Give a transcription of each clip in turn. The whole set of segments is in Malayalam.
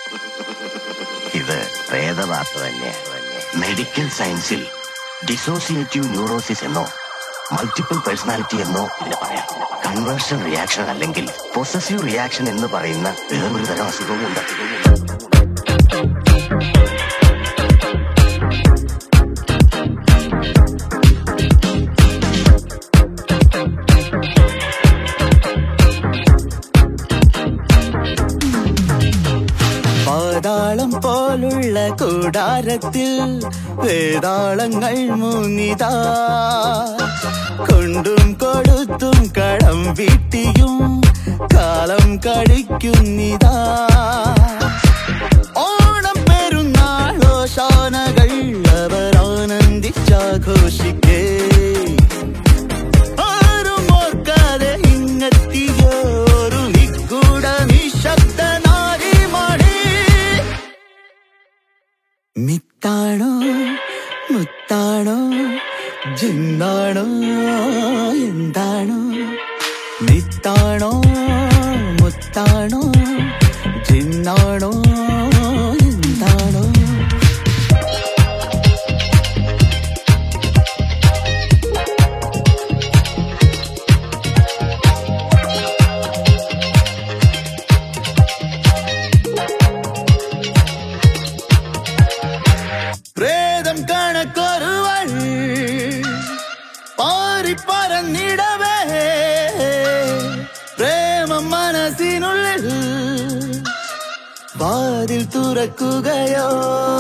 ഇത് പ്രേതവാർത്ത തന്നെ മെഡിക്കൽ സയൻസിൽ ഡിസോസിയേറ്റീവ് ന്യൂറോസിസ് എന്നോ മൾട്ടിപ്പിൾ പേഴ്സണാലിറ്റി എന്നോ ഇതിന് പറയാം കൺവേർഷൻ റിയാക്ഷൻ അല്ലെങ്കിൽ പൊസസീവ് റിയാക്ഷൻ എന്ന് പറയുന്ന വേറൊരു തരം അസുഖവുമുണ്ട് പാതാളം പോലുള്ള കൂടാരത്തിൽ വേതാളങ്ങൾ മൂന്നിതാ കൊണ്ടും കൊടുത്തും കടം വീട്ടിയും കാലം കഴിക്കുന്നിതാ ഓണം പെരുന്നാളോശാനകൾ അവർ ആനന്ദിച്ചാഘോഷിക്കേ ആരും ഓർക്കാതെ ഇങ്ങെത്തിയോരു നിഗൂഢ നിശബ്ദ നാരിമണി മിത്താണോ മുത്താണോ ജിന്നാണോ എന്താണോ മിത്താണോ മുത്താണോ ജിന്നാണോ എന്താണോ പ്രേതം കണക്കൊരുവൾ പാറി പറന്നിടവേ പ്രേമം മനസ്സിനുള്ളിൽ വാതിൽ തുറക്കുകയോ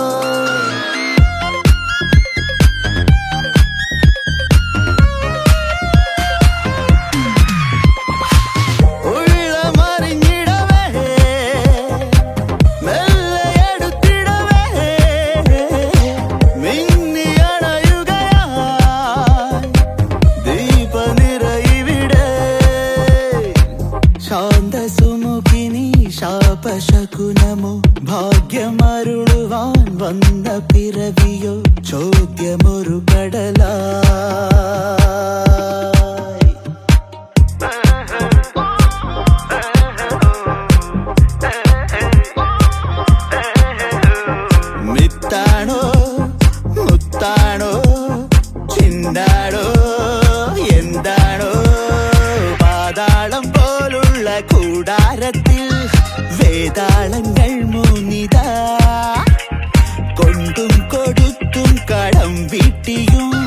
ഉള്ളമറിഞ്ഞിടവേ മെല്ലെ എടുത്തിടവേ മിന്നിയണയുകയായി ദീപനിറയിവിടെ ശാന്തസുമുഖിനി ശാപശകുനമോ ഭാഗ്യമരുളുവാൻ വന്ന പിറവിയോ ചോദ്യമൊരു കടലായി മിത്താണോ മുത്താണോ ചിന്താണോ എന്താണോ പാതാളം പോലുള്ള കൂടാരത്തിൽ വേതാളങ്ങൾ മൂന്നിതാ കൊണ്ടും കൊടുത്തും കടം വീട്ടിയും